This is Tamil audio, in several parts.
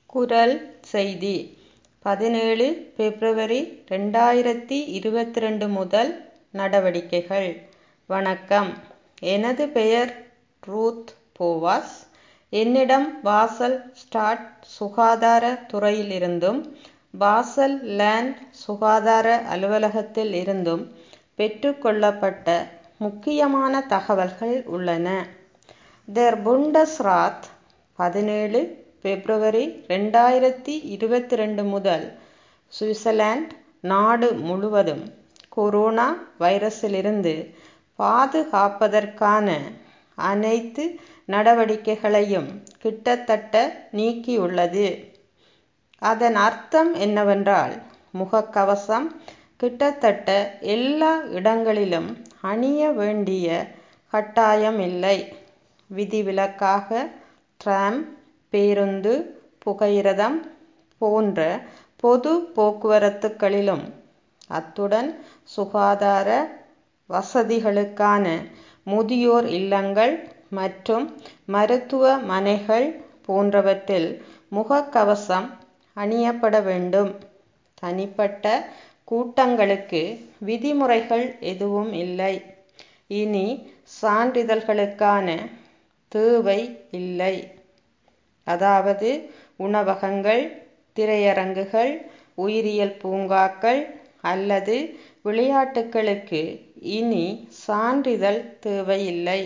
குரல் செய்தி பதினேழு பிப்ரவரி ரெண்டாயிரத்தி இருபத்திரண்டு முதல் நடவடிக்கைகள் வணக்கம் எனது பெயர் ரூத் போவாஸ் என்னிடம் பாசல் ஸ்டாட் சுகாதார துறையிலிருந்தும் பாசல் லேண்ட் சுகாதார அலுவலகத்தில் இருந்தும் பெற்றுக்கொள்ளப்பட்ட முக்கியமான தகவல்கள் உள்ளன தெர் புண்டஸ்ராத் பதினேழு பிப்ரவரி ரெண்டாயிரத்தி இருபத்திரண்டு முதல் சுவிட்சர்லாந்து நாடு முழுவதும் கொரோனா வைரஸிலிருந்து பாதுகாப்பதற்கான அனைத்து நடவடிக்கைகளையும் கிட்டத்தட்ட நீக்கியுள்ளது அதன் அர்த்தம் என்னவென்றால் முகக்கவசம் கிட்டத்தட்ட எல்லா இடங்களிலும் அணிய வேண்டிய கட்டாயமில்லை விதிவிலக்காக டிராம் பேருந்து புகையிரதம் போன்ற பொது போக்குவரத்துகளிலும் அத்துடன் சுகாதார வசதிகளுக்கான முதியோர் இல்லங்கள் மற்றும் மருத்துவமனைகள் போன்றவற்றில் முகக்கவசம் அணியப்பட வேண்டும் தனிப்பட்ட கூட்டங்களுக்கு விதிமுறைகள் எதுவும் இல்லை இனி சான்றிதழ்களுக்கான தேவை இல்லை அதாவது உணவகங்கள் திரையரங்குகள் உயிரியல் பூங்காக்கள் அல்லது விளையாட்டுகளுக்கு இனி சான்றிதழ் தேவையில்லை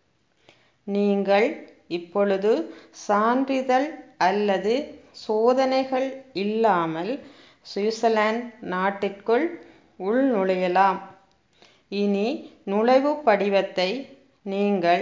நீங்கள் இப்பொழுது சான்றிதழ் அல்லது சோதனைகள் இல்லாமல் சுவிட்சர்லாந்து நாட்டிற்குள் உள்நுழையலாம் இனி நுழைவு படிவத்தை நீங்கள்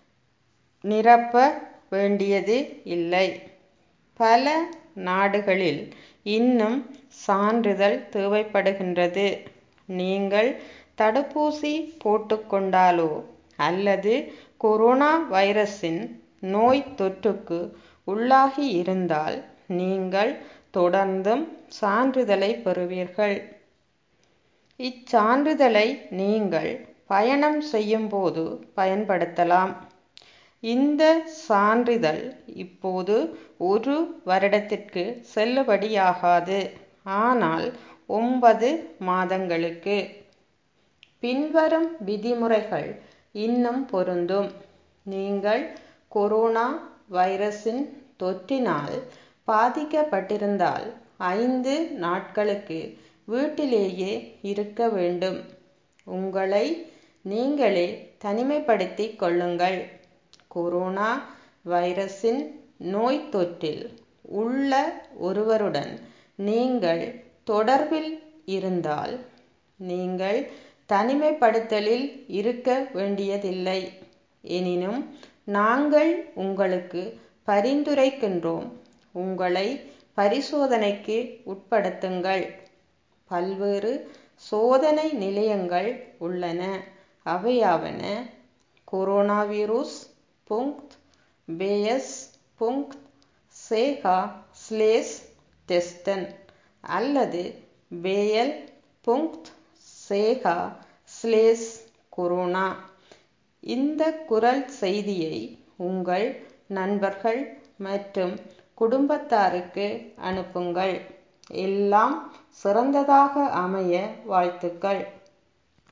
நிரப்ப வேண்டியது இல்லை பல நாடுகளில் இன்னும் சான்றிதழ் தேவைப்படுகின்றது நீங்கள் தடுப்பூசி போட்டுக்கொண்டாலோ அல்லது கொரோனா வைரஸின் நோய் தொற்றுக்கு உள்ளாகி இருந்தால் நீங்கள் தொடர்ந்தும் சான்றிதழை பெறுவீர்கள் இச்சான்றிதழை நீங்கள் பயணம் செய்யும் போது பயன்படுத்தலாம் இந்த சான்றிதழ் இப்போது ஒரு வருடத்திற்கு செல்லுபடியாகாது ஆனால் ஒன்பது மாதங்களுக்கு பின்வரும் விதிமுறைகள் இன்னும் பொருந்தும் நீங்கள் கொரோனா வைரஸின் தொற்றினால் பாதிக்கப்பட்டிருந்தால் ஐந்து நாட்களுக்கு வீட்டிலேயே இருக்க வேண்டும் உங்களை நீங்களே தனிமைப்படுத்திக் கொள்ளுங்கள் கொரோனா வைரஸின் நோய் தொற்றில் உள்ள ஒருவருடன் நீங்கள் தொடர்பில் இருந்தால் நீங்கள் தனிமைப்படுத்தலில் இருக்க வேண்டியதில்லை எனினும் நாங்கள் உங்களுக்கு பரிந்துரைக்கின்றோம் உங்களை பரிசோதனைக்கு உட்படுத்துங்கள் பல்வேறு சோதனை நிலையங்கள் உள்ளன அவையாவன கொரோனாவிருஸ் புங்க் பேஎஸ் புங்க் சேகா ஸ்லேஸ் டெஸ்டன் அல்லது பேயல் புங்க் சேகா ஸ்லேஸ் கொரோனா இந்த குரல் செய்தியை உங்கள் நண்பர்கள் மற்றும் குடும்பத்தாருக்கு அனுப்புங்கள் எல்லாம் சிறந்ததாக அமைய வாழ்த்துக்கள்